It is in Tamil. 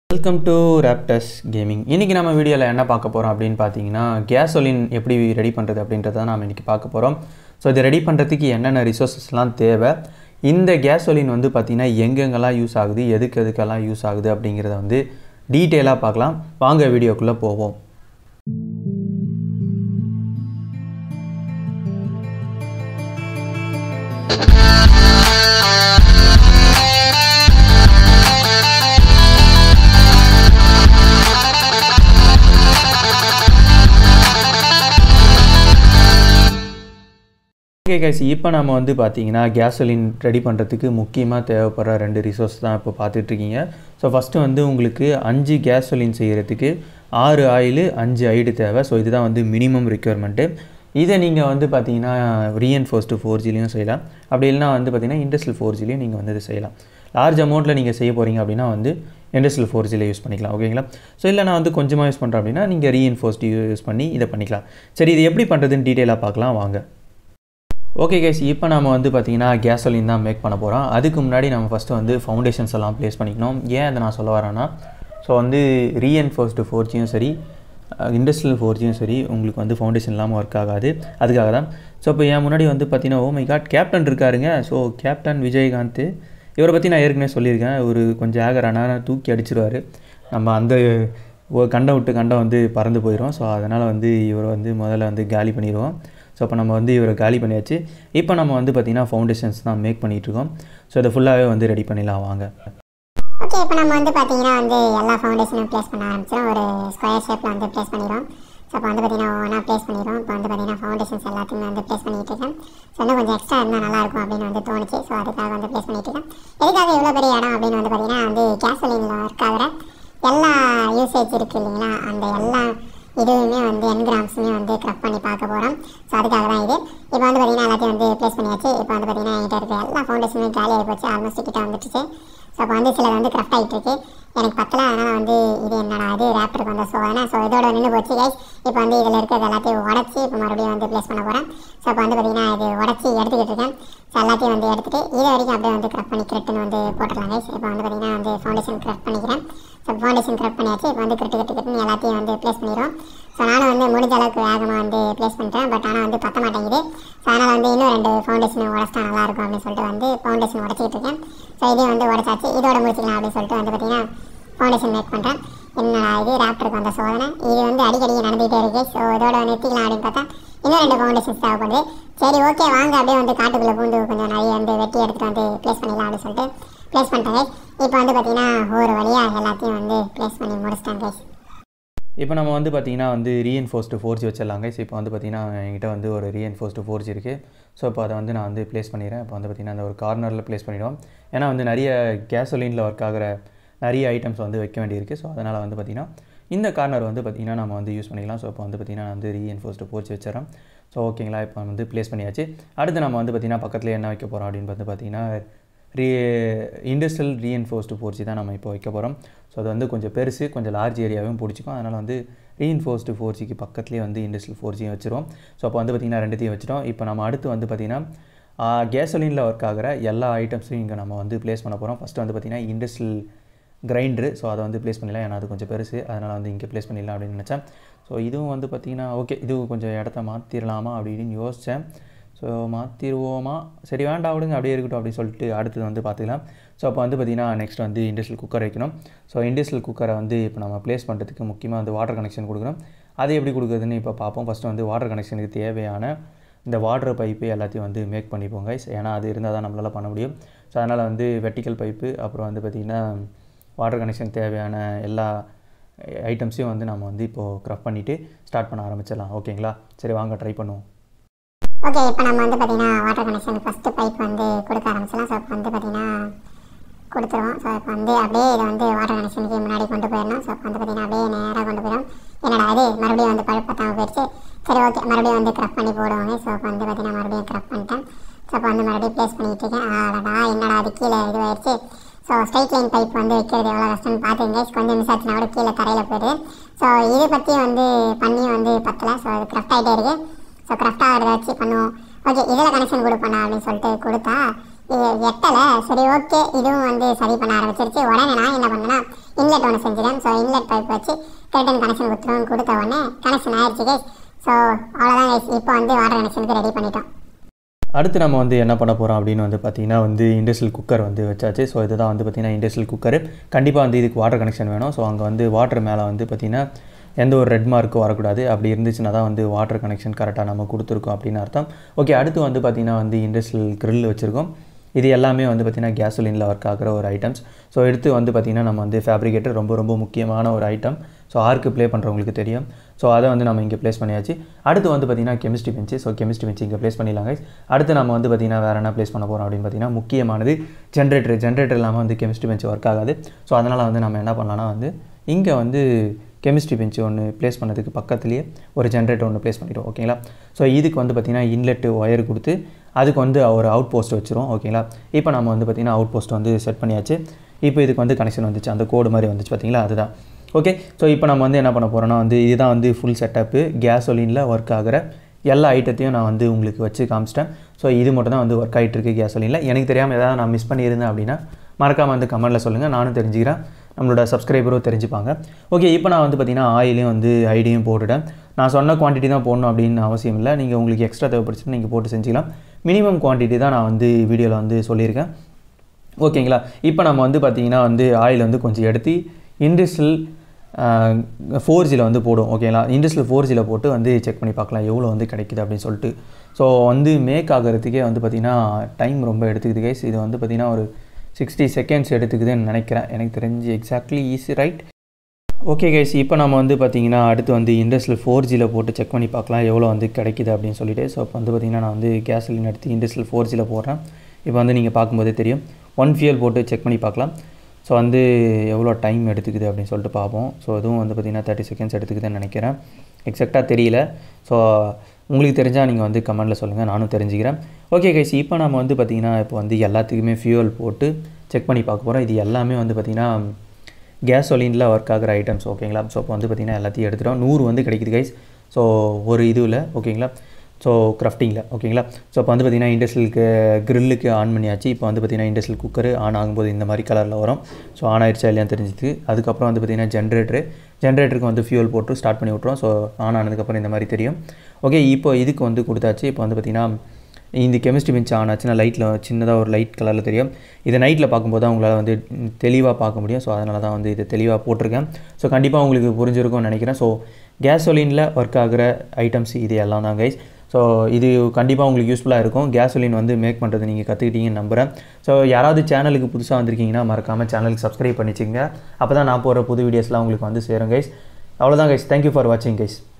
வெல்கம் டு ரேப்டஸ் கேமிங் இன்றைக்கி நம்ம வீடியோவில் என்ன பார்க்க போகிறோம் அப்படின்னு பார்த்தீங்கன்னா கேசோலின் எப்படி ரெடி பண்ணுறது அப்படின்றத நாம் இன்றைக்கி பார்க்க போகிறோம் ஸோ இதை ரெடி பண்ணுறதுக்கு என்னென்ன ரிசோர்ஸஸ்லாம் தேவை இந்த கேசோலின் வந்து பார்த்திங்கன்னா எங்கெங்கெல்லாம் யூஸ் ஆகுது எதுக்கு எதுக்கெல்லாம் யூஸ் ஆகுது அப்படிங்கிறத வந்து டீட்டெயிலாக பார்க்கலாம் வாங்க வீடியோக்குள்ளே போவோம் ஓகே கைஸ் இப்போ நம்ம வந்து பார்த்தீங்கன்னா கேசோலின் ரெடி பண்ணுறதுக்கு முக்கியமாக தேவைப்படுற ரெண்டு ரிசோர்ஸ் தான் இப்போ பார்த்துட்ருக்கீங்க ஸோ ஃபஸ்ட்டு வந்து உங்களுக்கு அஞ்சு கேசோலின் செய்கிறதுக்கு ஆறு ஆயில் அஞ்சு ஐடு தேவை ஸோ இதுதான் வந்து மினிமம் ரெக்யர்மெண்ட்டு இதை நீங்கள் வந்து பார்த்தீங்கன்னா ரீஎன்ஃபோர்ஸ்டு ஃபோர் ஜிலையும் செய்யலாம் அப்படி இல்லைனா வந்து பார்த்தீங்கன்னா இண்டஸ்ட்ரியல் ஃபோர் ஜிலையும் நீங்கள் வந்து இது செய்யலாம் லார்ஜ் அமௌண்ட்டில் நீங்கள் செய்ய போகிறீங்க அப்படின்னா வந்து இண்டஸ்ட்ரியல் ஃபோர் ஜியில் யூஸ் பண்ணிக்கலாம் ஓகேங்களா ஸோ இல்லை நான் வந்து கொஞ்சமாக யூஸ் பண்ணுறேன் அப்படின்னா நீங்கள் ரீஎன்ஃபோர்ஸ்டு யூஸ் பண்ணி இதை பண்ணிக்கலாம் சரி இது எப்படி பண்ணுறதுன்னு டீட்டெயிலாக பார்க்கலாம் வாங்க ஓகே கைஸ் இப்போ நம்ம வந்து பார்த்திங்கன்னா கேசோலின் தான் மேக் பண்ண போகிறோம் அதுக்கு முன்னாடி நம்ம ஃபஸ்ட்டு வந்து ஃபவுண்டேஷன்ஸ் எல்லாம் ப்ளேஸ் பண்ணிக்கணும் ஏன் அதை நான் சொல்ல வரேன்னா ஸோ வந்து ரீஎன்ஃபோர்ஸ்டு ஃபோர்ஜியும் சரி இண்டஸ்ட்ரியல் ஃபோர்ஜியும் சரி உங்களுக்கு வந்து ஃபவுண்டேஷன் இல்லாமல் ஒர்க் ஆகாது அதுக்காக தான் ஸோ இப்போ என் முன்னாடி வந்து பார்த்தீங்கன்னா ஓ மை காட் கேப்டன் இருக்காருங்க ஸோ கேப்டன் விஜயகாந்த் இவரை பற்றி நான் ஏற்கனவே சொல்லியிருக்கேன் ஒரு கொஞ்சம் ஆகரானா தூக்கி அடிச்சிருவார் நம்ம அந்த கண்டை விட்டு கண்டம் வந்து பறந்து போயிடும் ஸோ அதனால் வந்து இவரை வந்து முதல்ல வந்து காலி பண்ணிடுவோம் ஸோ அப்போ நம்ம வந்து இவரை காலி பண்ணியாச்சு இப்போ நம்ம வந்து பார்த்திங்கன்னா ஃபவுண்டேஷன்ஸ் தான் மேக் பண்ணிகிட்ருக்கோம் ஸோ இதை ஃபுல்லாகவே வந்து ரெடி பண்ணிடலாம் வாங்க ஓகே இப்போ நம்ம வந்து பார்த்தீங்கன்னா வந்து எல்லா ஃபவுண்டேஷனும் ப்ளேஸ் பண்ண ஆரம்பிச்சிடும் ஒரு ஸ்கொயர் ஷேப்பில் வந்து ப்ளேஸ் பண்ணிடும் ஸோ இப்போ வந்து பார்த்தீங்கன்னா ஒவ்வொன்றா ப்ளேஸ் பண்ணிடும் இப்போ வந்து பார்த்தீங்கன்னா ஃபவுண்டேஷன்ஸ் எல்லாத்தையுமே வந்து ப்ளேஸ் பண்ணிட்டு இருக்கேன் ஸோ இன்னும் கொஞ்சம் எக்ஸ்ட்ரா இருந்தால் நல்லாயிருக்கும் அப்படின்னு வந்து தோணுச்சு ஸோ அதுக்காக வந்து ப்ளேஸ் பண்ணிட்டு இருக்கேன் எதுக்காக இவ்வளோ பெரிய இடம் அப்படின்னு வந்து பார்த்தீங்கன்னா வந்து கேசோலினில் ஒர்க் ஆகிற எல்லா யூசேஜ் இருக்குது இல்லைங்களா அந்த எல்லா இதுவுமே வந்து என்கிராம்ஸுமே வந்து க்ரப் பண்ணி பார்க்க போகிறோம் ஸோ அதுக்காக தான் இது இப்போ வந்து பார்த்தீங்கன்னா எல்லாத்தையும் வந்து ப்ளேஸ் பண்ணியாச்சு இப்போ வந்து பார்த்தீங்கன்னா என்கிட்ட இருக்க எல்லா ஃபவுண்டேஷனுமே காலி ஆகி போச்சு ஆல்மோஸ்ட் கிட்ட வந்துடுச்சு ஸோ அப்போ வந்து சிலது வந்து கிராஃப்ட் ஆகிட்டு இருக்கு எனக்கு பத்தல அதனால் வந்து இது என்னடா இது ரேப்டருக்கு வந்த சோதனை ஸோ இதோட நின்று போச்சு கைஸ் இப்போ வந்து இதில் இருக்கிறது எல்லாத்தையும் உடச்சி இப்போ மறுபடியும் வந்து ப்ளேஸ் பண்ண போகிறேன் ஸோ இப்போ வந்து பார்த்தீங்கன்னா இது உடச்சி எடுத்துக்கிட்டு இருக்கேன் ஸோ எல்லாத்தையும் வந்து எடுத்துகிட்டு இது வரைக்கும் அப்படியே வந்து கிராஃப்ட் பண்ணி கிரிட்டுன்னு வந்து போட்டுடலாம் கைஸ் இப்போ வந்து பார்த்தீங்கன்னா வந்து ஃபவுண்டேஷன் கிராஃப்ட் பண்ணிக்கிறேன் ஸோ ஃபவுண்டேஷன் கிராஃப்ட் பண்ணியாச்சு இப்போ வந்து கிரிட்டு கிட்டு கிட்டுன்னு எல்லாத்தையும் வந்து ப்ளேஸ் பண்ணிடுவோம் ஸோ நானும் வந்து முடிஞ்ச அளவுக்கு வேகமாக வந்து ப்ளேஸ் பண்ணிட்டேன் பட் ஆனால் வந்து பத்த மாட்டேங்குது ஸோ அதனால் வந்து இன்னும் ரெண்டு ஃபவுண்டேஷன் உடச்சிட்டா நல்லாயிருக்கும் அப்படின்னு சொல்லிட்டு வந்து ஃபவுண்டேஷன் உடச்சிட்டு இருக்கேன் ஸோ இதையும் வந்து உடச்சாச்சு இதோட முடிச்சிக்கலாம் அப்படின்னு சொல்லிட்டு வந்து பார்த்தீங்கன்னா ஃபவுண்டேஷன் மேக் பண்ணுறேன் என்னடா இது ரேப்டருக்கு வந்த சோதனை இது வந்து அடிக்கடி நடந்துகிட்டே இருக்கு ஸோ இதோட நிறுத்திக்கலாம் அப்படின்னு பார்த்தா இன்னும் ரெண்டு ஃபவுண்டேஷன்ஸ் தேவைப்படுது சரி ஓகே வாங்க அப்படியே வந்து காட்டுக்குள்ளே பூந்து கொஞ்சம் நிறைய வந்து வெட்டி எடுத்துகிட்டு வந்து ப்ளேஸ் பண்ணிடலாம் அப்படின்னு சொல்லிட்டு ப்ளேஸ் பண்ணிட்டேன் இப்போ வந்து பார்த்தீங்கன்னா ஒரு வழியாக எல்லாத்தையும் வந்து ப்ளேஸ் பண்ணி முடிச்சிட்டேன் கைஸ் இப்போ நம்ம வந்து பார்த்திங்கன்னா வந்து ரீஎன்ஃபோர்ஸ்டு ஃபோர்ஜி வச்சிடலாங்க ஸோ இப்போ வந்து பார்த்திங்கன்னா என்கிட்ட வந்து ஒரு ரீஎன்ஃபோர்ஸ்டு ஃபோர்ஜி இருக்குது ஸோ இப்போ அதை வந்து நான் வந்து ப்ளேஸ் பண்ணிடுறேன் இப்போ வந்து பார்த்திங்கன்னா அந்த ஒரு கார்னரில் ப்ளேஸ் பண்ணிவிடுவோம் ஏன்னா வந்து நிறைய கேசோலினில் ஒர்க் ஆகிற நிறைய ஐட்டம்ஸ் வந்து வைக்க வேண்டியிருக்கு ஸோ அதனால் வந்து பார்த்திங்கன்னா இந்த கார்னர் வந்து பார்த்திங்கன்னா நம்ம வந்து யூஸ் பண்ணிக்கலாம் ஸோ இப்போ வந்து பார்த்திங்கன்னா நான் வந்து ரீஎன்ஃபோர்ஸ்டு ஃபோர்ஜி வச்சிடறேன் ஸோ ஓகேங்களா இப்போ வந்து ப்ளேஸ் பண்ணியாச்சு அடுத்து நம்ம வந்து பார்த்திங்கன்னா பக்கத்தில் என்ன வைக்க போகிறோம் அப்படின்னு வந்து பார்த்திங்கன்னா ரீ இண்டஸ்ட்ரியல் ரீஎன்ஃபோர்ஸ்டு ஃபோர்ஜி தான் நம்ம இப்போ வைக்க போகிறோம் ஸோ அது வந்து கொஞ்சம் பெருசு கொஞ்சம் லார்ஜ் ஏரியாவும் பிடிச்சிக்கும் அதனால் வந்து ரீஎன்ஃபோர்ஸ்டு ஃபோர் ஜிக்கு பக்கத்துலேயே வந்து இண்டஸ்ட்ரியல் ஃபோர் ஜியும் வச்சிரும் ஸோ அப்போ வந்து பார்த்திங்கன்னா ரெண்டுத்தையும் வச்சிட்டோம் இப்போ நம்ம அடுத்து வந்து பார்த்திங்கன்னா கேசோலினில் ஒர்க் ஆகிற எல்லா ஐட்டம்ஸையும் இங்கே நம்ம வந்து ப்ளேஸ் பண்ண போகிறோம் ஃபஸ்ட்டு வந்து பார்த்திங்கன்னா இண்டஸ்ட்ரியல் கிரைண்டரு ஸோ அதை வந்து ப்ளேஸ் பண்ணிடலாம் ஏன்னா அது கொஞ்சம் பெருசு அதனால் வந்து இங்கே ப்ளேஸ் பண்ணிடலாம் அப்படின்னு நினச்சேன் ஸோ இதுவும் வந்து பார்த்திங்கன்னா ஓகே இதுவும் கொஞ்சம் இடத்த மாற்றிடலாமா அப்படின்னு யோசித்தேன் ஸோ மாற்றிடுவோமா சரி வேண்டாம் விடுங்க அப்படியே இருக்கட்டும் அப்படின்னு சொல்லிட்டு அடுத்தது வந்து பார்த்துக்கலாம் ஸோ அப்போ வந்து பார்த்திங்கன்னா நெக்ஸ்ட் வந்து இண்டஸ்ட்ரியல் குக்கர் வைக்கணும் ஸோ இண்டஸ்ட்ரியல் குக்கரை வந்து இப்போ நம்ம ப்ளேஸ் பண்ணுறதுக்கு முக்கியமாக வந்து வாட்டர் கனெக்ஷன் கொடுக்கணும் அது எப்படி கொடுக்குறதுன்னு இப்போ பார்ப்போம் ஃபஸ்ட்டு வந்து வாட்டர் கனெக்ஷனுக்கு தேவையான இந்த வாட்டர் பைப்பு எல்லாத்தையும் வந்து மேக் பண்ணிப்போங்க ஏன்னா அது இருந்தால் தான் நம்மளால் பண்ண முடியும் ஸோ அதனால் வந்து வெர்டிக்கல் பைப்பு அப்புறம் வந்து பார்த்திங்கன்னா வாட்டர் கனெக்ஷன் தேவையான எல்லா ஐட்டம்ஸையும் வந்து நம்ம வந்து இப்போது க்ரஃப் பண்ணிவிட்டு ஸ்டார்ட் பண்ண ஆரம்பிச்சிடலாம் ஓகேங்களா சரி வாங்க ட்ரை பண்ணுவோம் ஓகே இப்போ நம்ம வந்து பார்த்தீங்கன்னா வாட்டர் கனெக்ஷன் ஃபஸ்ட்டு பைப் வந்து கொடுக்க ஆரம்பிச்சலாம் ஸோ இப்போ வந்து பார்த்தீங்கன்னா கொடுத்துருவோம் ஸோ இப்போ வந்து அப்படியே இதை வந்து வாட்டர் கனெக்ஷனுக்கு முன்னாடி கொண்டு போயிடணும் ஸோ இப்போ வந்து பார்த்தீங்கன்னா அப்படியே நேராக கொண்டு போயிடும் என்னடா அது மறுபடியும் வந்து பழுப்பு பத்தாமல் போயிடுச்சு சரி ஓகே மறுபடியும் வந்து க்ரப் பண்ணி போடுவாங்க ஸோ இப்போ வந்து பார்த்தீங்கன்னா மறுபடியும் க்ரப் பண்ணிட்டேன் ஸோ இப்போ வந்து மறுபடியும் ப்ளேஸ் பண்ணிட்டு இருக்கேன் ஆடா என்னடா அது கீழே இதுவாயிடுச்சு ஸோ ஸ்ட்ரைட் லைன் பைப் வந்து வைக்கிறது எவ்வளோ கஷ்டம்னு பார்த்துங்க கொஞ்சம் மிஸ் ஆச்சுன்னா கூட கீழே தரையில் போயிடுது ஸோ இது பற்றி வந்து பண்ணி வந்து பத்தலை ஸோ அது க்ரஃப்ட் ஆகிட்டே இருக்குது ஸோ க்ரஃப்ட் ஆகிறத வச்சு பண்ணுவோம் ஓகே இதில் கனெக்ஷன் கொடுப்பண்ணா அப்படின்னு சொல்லிட்டு கொடுத்தா எட்டலை சரி ஓகே இதுவும் வந்து சரி பண்ண ஆரம்பிச்சிருச்சு உடனே நான் என்ன பண்ணேன்னா இன்லெட் ஒன்று செஞ்சுட்டேன் ஸோ இன்லெட் பைப் வச்சு கரெக்டான கனெக்ஷன் கொடுத்துருவோம் கொடுத்த உடனே கனெக்ஷன் ஆயிடுச்சு கைஸ் ஸோ அவ்வளோதான் கைஸ் இப்போ வந்து வாட்டர் கனெக்ஷனுக்கு ரெடி பண்ணிட்டோம் அடுத்து நம்ம வந்து என்ன பண்ண போகிறோம் அப்படின்னு வந்து பார்த்தீங்கன்னா வந்து இண்டஸ்ட்ரியல் குக்கர் வந்து வச்சாச்சு ஸோ இதுதான் வந்து பார்த்தீங்கன்னா இண்டஸ்ட்ரியல் குக்கர் கண்டிப்பாக வந்து இதுக்கு வாட்டர் கனெக்ஷன் வேணும் ஸோ அங்கே வந்து வாட்டர் மேலே வந்து பார்த்தீங்கன்னா எந்த ஒரு ரெட் மார்க்கும் வரக்கூடாது அப்படி இருந்துச்சுன்னா தான் வந்து வாட்டர் கனெக்ஷன் கரெக்டாக நம்ம கொடுத்துருக்கோம் அப்படின்னு அர்த்தம் ஓகே அடுத்து வந்து பார்த்திங்கன்னா வந்து இண்டஸ்ட்ரியல் grill வச்சுருக்கோம் இது எல்லாமே வந்து பார்த்திங்கன்னா கேசோலினில் ஒர்க் ஆகிற ஒரு ஐட்டம்ஸ் ஸோ எடுத்து வந்து பார்த்திங்கன்னா நம்ம வந்து ஃபேப்ரிகேட்டர் ரொம்ப ரொம்ப முக்கியமான ஒரு ஐட்டம் ஸோ ஆர்க்கு ப்ளே பண்ணுறவங்களுக்கு தெரியும் ஸோ அதை வந்து நம்ம இங்கே ப்ளேஸ் பண்ணியாச்சு அடுத்து வந்து பார்த்திங்கன்னா chemistry bench so chemistry bench இங்கே ப்ளேஸ் பண்ணிடலாம் guys. அடுத்து நம்ம வந்து பார்த்திங்கன்னா வேறு என்ன ப்ளேஸ் பண்ண போகிறோம் அப்படின்னு பார்த்திங்கன்னா முக்கியமானது ஜென்ரேட்டர் ஜென்ரேட்டர் இல்லாமல் வந்து கெமிஸ்ட்ரி பெஞ்ச் ஒர்க் ஆகாது ஸோ அதனால் வந்து நம்ம என்ன பண்ணலாம்னா வந்து இங்கே வந்து கெமிஸ்ட்ரி பெஞ்சு ஒன்று ப்ளேஸ் பண்ணதுக்கு பக்கத்துலேயே ஒரு ஜென்ரேட்டர் ஒன்று ப்ளேஸ் பண்ணிட்டோம் ஓகேங்களா ஸோ இதுக்கு வந்து பார்த்திங்கன்னா இன்லெட்டு ஒயர் கொடுத்து அதுக்கு வந்து ஒரு அவுட் போஸ்ட் வச்சிரும் ஓகேங்களா இப்போ நம்ம வந்து பார்த்திங்கன்னா அவுட் போஸ்ட் வந்து செட் பண்ணியாச்சு இப்போ இதுக்கு வந்து கனெக்ஷன் வந்துச்சு அந்த கோடு மாதிரி வந்துச்சு பார்த்தீங்களா அதுதான் ஓகே ஸோ இப்போ நம்ம வந்து என்ன பண்ண போகிறோம்னா வந்து இதுதான் வந்து ஃபுல் செட்டப்பு கேசோலினில் ஒர்க் ஆகிற எல்லா ஐட்டத்தையும் நான் வந்து உங்களுக்கு வச்சு காமிச்சிட்டேன் ஸோ இது மட்டும் தான் வந்து ஒர்க் ஆகிட்டு இருக்கு கேசோலினில் எனக்கு தெரியாமல் ஏதாவது நான் மிஸ் பண்ணியிருந்தேன் அப்படின்னா மறக்காமல் வந்து கமெண்ட்டில் சொல்லுங்கள் நானும் தெரிஞ்சுக்கிறேன் நம்மளோட சப்ஸ்கிரைபரும் தெரிஞ்சுப்பாங்க ஓகே இப்போ நான் வந்து பார்த்தீங்கன்னா ஆயிலையும் வந்து ஐடியும் போட்டுட்டேன் நான் சொன்ன குவான்டிட்டி தான் போடணும் அப்படின்னு அவசியம் இல்லை நீங்கள் உங்களுக்கு எக்ஸ்ட்ரா தேவைப்படுச்சுன்னா நீங்கள் போட்டு செஞ்சுக்கலாம் மினிமம் குவான்டிட்டி தான் நான் வந்து வீடியோவில் வந்து சொல்லியிருக்கேன் ஓகேங்களா இப்போ நம்ம வந்து பார்த்திங்கன்னா வந்து ஆயில் வந்து கொஞ்சம் எடுத்து இண்டஸ்ட்ரியல் ஃபோர் ஜியில் வந்து போடும் ஓகேங்களா இண்டஸ்ட்ரியல் ஃபோர் ஜியில் போட்டு வந்து செக் பண்ணி பார்க்கலாம் எவ்வளோ வந்து கிடைக்குது அப்படின்னு சொல்லிட்டு ஸோ வந்து மேக் ஆகிறதுக்கே வந்து பார்த்திங்கன்னா டைம் ரொம்ப எடுத்துக்குது கைஸ் இது வந்து பார்த்திங்கன்னா ஒரு சிக்ஸ்டி செகண்ட்ஸ் எடுத்துக்குதுன்னு நினைக்கிறேன் எனக்கு தெரிஞ்சு exactly easy right okay guys இப்போ நம்ம வந்து பார்த்தீங்கன்னா அடுத்து வந்து இண்டஸ்ட்ரியல் ஃபோர் ஜியில் போட்டு செக் பண்ணி பார்க்கலாம் எவ்வளோ வந்து கிடைக்குது அப்படின்னு சொல்லிட்டு ஸோ இப்போ வந்து பார்த்திங்கன்னா நான் வந்து கேஸ்லின் எடுத்து இண்டஸ்ட்ரியல் ஃபோர் ஜியில் போடுறேன் இப்போ வந்து நீங்கள் பார்க்கும்போதே தெரியும் ஒன் ஃபியல் போட்டு செக் பண்ணி பார்க்கலாம் ஸோ வந்து எவ்வளோ டைம் எடுத்துக்குது அப்படின்னு சொல்லிட்டு பார்ப்போம் ஸோ இதுவும் வந்து பார்த்திங்கன்னா தேர்ட்டி செகண்ட்ஸ் எடுத்துக்குதுன்னு நினைக்கிறேன் எக்ஸாக்டாக தெரியல ஸோ உங்களுக்கு தெரிஞ்சால் நீங்கள் வந்து கமெண்ட்டில் சொல்லுங்கள் நானும் தெரிஞ்சுக்கிறேன் ஓகே கைஸ் இப்போ நம்ம வந்து பார்த்திங்கன்னா இப்போ வந்து எல்லாத்துக்குமே ஃபியூவல் போட்டு செக் பண்ணி பார்க்க போகிறோம் இது எல்லாமே வந்து பார்த்திங்கன்னா கேசோலினில் ஒர்க் ஆகிற ஐட்டம்ஸ் ஓகேங்களா ஸோ இப்போ வந்து பார்த்திங்கன்னா எல்லாத்தையும் எடுத்துட்டோம் நூறு வந்து கிடைக்குது கைஸ் ஸோ ஒரு இதுவில் ஓகேங்களா ஸோ கிராஃப்டிங்கில் ஓகேங்களா ஸோ இப்போ வந்து பார்த்திங்கன்னா இண்டஸ்ட்ரியலுக்கு க்ரில்லுக்கு ஆன் பண்ணியாச்சு இப்போ வந்து பார்த்திங்கன்னா இண்டஸ்ட்ரியல் குக்கர் ஆன் ஆகும்போது இந்த மாதிரி கலரில் வரும் ஸோ ஆன் ஆயிடுச்சா இல்லையான்னு தெரிஞ்சுது அதுக்கப்புறம் வந்து பார்த்திங்கன்னா ஜென்ரேட்டரு ஜென்ரேட்டருக்கு வந்து ஃபியூல் போட்டு ஸ்டார்ட் பண்ணி விட்ருவோம் ஸோ ஆன் ஆனதுக்கப்புறம் இந்த மாதிரி தெரியும் ஓகே இப்போ இதுக்கு வந்து கொடுத்தாச்சு இப்போ வந்து பார்த்திங்கன்னா இந்த கெமிஸ்ட்ரி பெஞ்ச் ஆன் ஆச்சுன்னா லைட்டில் சின்னதாக ஒரு லைட் கலரில் தெரியும் இதை நைட்டில் பார்க்கும்போது தான் உங்களால் வந்து தெளிவாக பார்க்க முடியும் ஸோ அதனால தான் வந்து இதை தெளிவாக போட்டிருக்கேன் ஸோ கண்டிப்பாக உங்களுக்கு புரிஞ்சிருக்கும்னு நினைக்கிறேன் ஸோ கேசோலினில் ஒர்க் ஆகிற ஐட்டம்ஸ் இது எல்லாம் தான் கைஸ் ஸோ இது கண்டிப்பாக உங்களுக்கு யூஸ்ஃபுல்லாக இருக்கும் கேசோலின் வந்து மேக் பண்ணுறது நீங்கள் கற்றுக்கிட்டீங்கன்னு நம்புகிறேன் ஸோ யாராவது சேனலுக்கு புதுசாக வந்திருக்கீங்கன்னா மறக்காமல் சேனலுக்கு சப்ஸ்கிரைப் பண்ணிச்சுங்க அப்போ தான் நான் போகிற புது வீடியோஸ்லாம் உங்களுக்கு வந்து சேரும் கைஸ் அவ்வளோதான் கைஸ் தேங்க்யூ ஃபார் வாட்சிங் கைஸ்